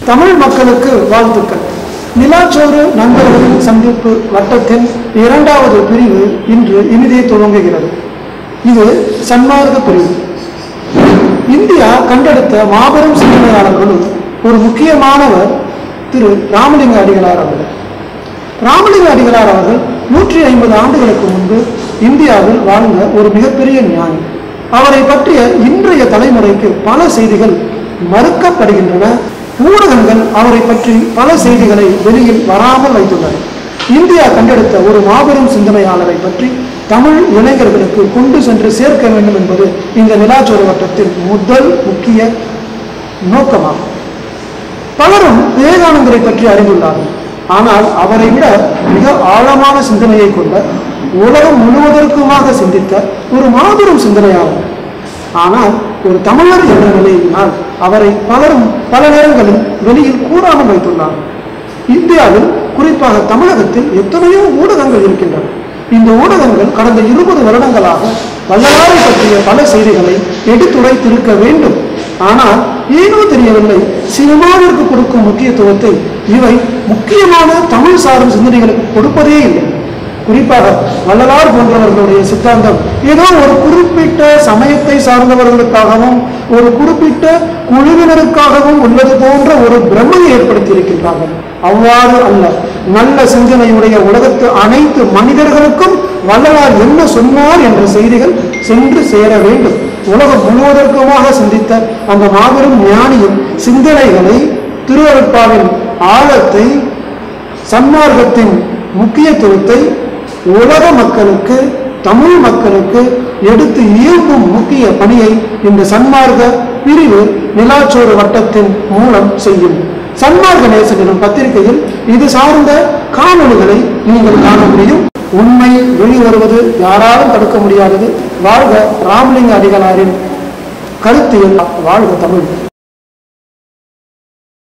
தமிழ் மக்களுக்கு வாழ்த்துக்கள் நிலாச்சோறு நண்பர்களின் சந்திப்பு வட்டத்தின் இரண்டாவது பிரிவு இன்று இனிதே துவங்குகிறது இது சன்மார்க்க பிரிவு இந்தியா கண்டெடுத்த மாபெரும் சிந்தனையாளர்களும் ஒரு முக்கியமானவர் திரு ராமலிங்க அடிகளார் அவர்கள் ராமலிங்க அடிகளார் அவர்கள் நூற்றி ஐம்பது ஆண்டுகளுக்கு முன்பு இந்தியாவில் வாழ்ந்த ஒரு மிகப்பெரிய ஞானி அவரை பற்றிய இன்றைய தலைமுறைக்கு பல செய்திகள் மறுக்கப்படுகின்றன ஊடகங்கள் அவரை பற்றி பல செய்திகளை வெளியில் வராமல் வைத்துள்ளன இந்தியா கண்டெடுத்த ஒரு மாபெரும் சிந்தனையாளரை பற்றி தமிழ் இளைஞர்களுக்கு கொண்டு சென்று சேர்க்க வேண்டும் என்பது இந்த நிலாச்சோறு வட்டத்தின் முதல் முக்கிய நோக்கமாகும் பலரும் விவேகானந்தரை பற்றி அறிந்துள்ளார்கள் ஆனால் அவரை விட மிக ஆழமான சிந்தனையை கொண்ட உலகம் முழுவதற்குமாக சிந்தித்த ஒரு மாபெரும் சிந்தனையாளர் ஆனால் ஒரு தமிழர் என்ற நிலையினால் அவரை பலரும் பல நேரங்களில் வெளியில் கூறாமல் வைத்துள்ளார்கள் இந்தியாவில் குறிப்பாக தமிழகத்தில் எத்தனையோ ஊடகங்கள் இருக்கின்றன இந்த ஊடகங்கள் கடந்த இருபது வருடங்களாக வள்ளலாரை பற்றிய பல செய்திகளை எடுத்துரைத்திருக்க வேண்டும் ஆனால் ஏனோ தெரியவில்லை சினிமாவிற்கு கொடுக்கும் முக்கியத்துவத்தை இவை முக்கியமான தமிழ் சார்ந்த சிந்தனைகளுக்கு கொடுப்பதே இல்லை குறிப்பாக வள்ளலார் போன்றவர்களுடைய சித்தாந்தம் ஏதோ ஒரு குறிப்பிட்ட சமயத்தை சார்ந்தவர்களுக்காகவும் ஒரு குறிப்பிட்ட குழுவினருக்காகவும் உள்ளது போன்ற ஒரு பிரமையை ஏற்படுத்தி இருக்கின்றார்கள் அவ்வாறு அல்ல நல்ல சிந்தனையுடைய உலகத்து அனைத்து மனிதர்களுக்கும் வள்ளலார் என்ன சொன்னார் என்ற செய்திகள் சென்று சேர வேண்டும் உலகம் முழுவதற்குமாக சிந்தித்த அந்த மாபெரும் ஞானியின் சிந்தனைகளை திருவருட்பாவின் ஆழத்தை சன்மார்க்கத்தின் முக்கியத்துவத்தை உலக மக்களுக்கு தமிழ் மக்களுக்கு எடுத்து இயங்கும் முக்கிய பணியை இந்த சன்மார்க்க பிரிவு நிலாச்சோறு வட்டத்தின் மூலம் செய்யும் சன்மார்க்க நேசன் எனும் பத்திரிகையில் இது சார்ந்த காணொளிகளை நீங்கள் காண முடியும் உண்மை வெளிவருவது யாராலும் தடுக்க முடியாதது வாழ்க ராமலிங்க அடிகளாரின் கருத்தியல் வாழ்க தமிழ்